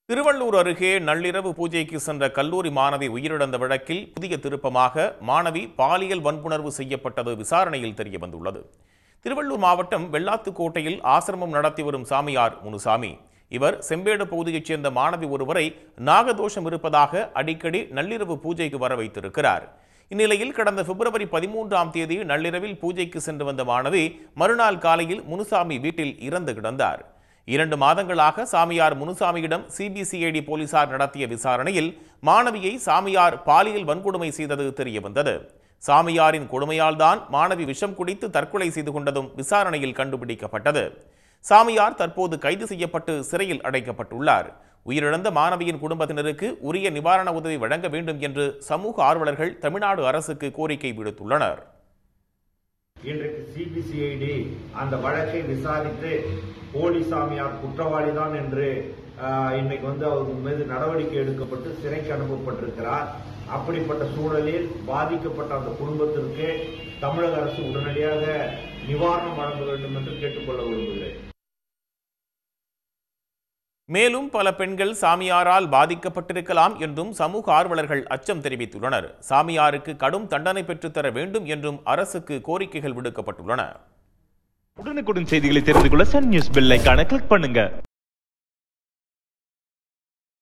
திருவள்ளூர் அருகே நள்ளிரவு பூஜைக்கு சென்ற கல்லூரி மாணவி உயிரிழந்த வழக்கில் புதிய திருப்பமாக மாணவி பாலியல் வன்புணர்வு செய்யப்பட்டது விசாரணையில் தெரியவந்துள்ளது திருவள்ளூர் மாவட்டம் வெள்ளாத்துக்கோட்டையில் ஆசிரமம் நடத்தி வரும் சாமியார் முனுசாமி இவர் செம்பேடு பகுதியைச் சேர்ந்த மாணவி ஒருவரை நாகதோஷம் இருப்பதாக அடிக்கடி நள்ளிரவு பூஜைக்கு வர வைத்திருக்கிறார் இந்நிலையில் கடந்த பிப்ரவரி பதிமூன்றாம் தேதி நள்ளிரவில் பூஜைக்கு சென்று வந்த மாணவி மறுநாள் காலையில் முனுசாமி வீட்டில் இறந்து கிடந்தார் இரண்டு மாதங்களாக சாமியார் முனுசாமியிடம் சிபிசிஐடி போலீசார் நடத்திய விசாரணையில் மாணவியை சாமியார் பாலியல் வன்கொடுமை செய்தது தெரியவந்தது சாமியாரின் கொடுமையால் தான் மாணவி விஷம் குடித்து தற்கொலை செய்து கொண்டதும் விசாரணையில் கண்டுபிடிக்கப்பட்டது சாமியார் தற்போது கைது செய்யப்பட்டு சிறையில் அடைக்கப்பட்டுள்ளார் உயிரிழந்த மாணவியின் குடும்பத்தினருக்கு உரிய நிவாரண உதவி வழங்க வேண்டும் என்று சமூக ஆர்வலர்கள் தமிழ்நாடு அரசுக்கு கோரிக்கை விடுத்துள்ளனர் இன்றைக்கு சிபிசிஐடி அந்த வழக்கை விசாரித்து போலி சாமியார் குற்றவாளிதான் என்று ஆஹ், இன்னைக்கு வந்து அவர் மீது நடவடிக்கை எடுக்கப்பட்டு சிறைக்கு அனுப்பப்பட்டிருக்கிறார் அப்படிப்பட்ட சூழலில் பாதிக்கப்பட்ட அந்த குடும்பத்திற்கு தமிழக அரசு உடனடியாக நிவாரணம் வழங்க வேண்டும் என்று கேட்டுக்கொள்ள விரும்புகிறேன் மேலும் பல பெண்கள் சாமியாரால் பாதிக்கப்பட்டிருக்கலாம் என்றும் சமூக ஆர்வலர்கள் அச்சம் தெரிவித்துள்ளனர் சாமியாருக்கு கடும் தண்டனை பெற்றுத்தர வேண்டும் என்றும் அரசுக்கு கோரிக்கைகள் விடுக்கப்பட்டுள்ளன உடனுக்குடன் செய்திகளை தெரிந்து கொள்ள சன் நியூஸ் பெல் ஐகானை கிளிக் பண்ணுங்க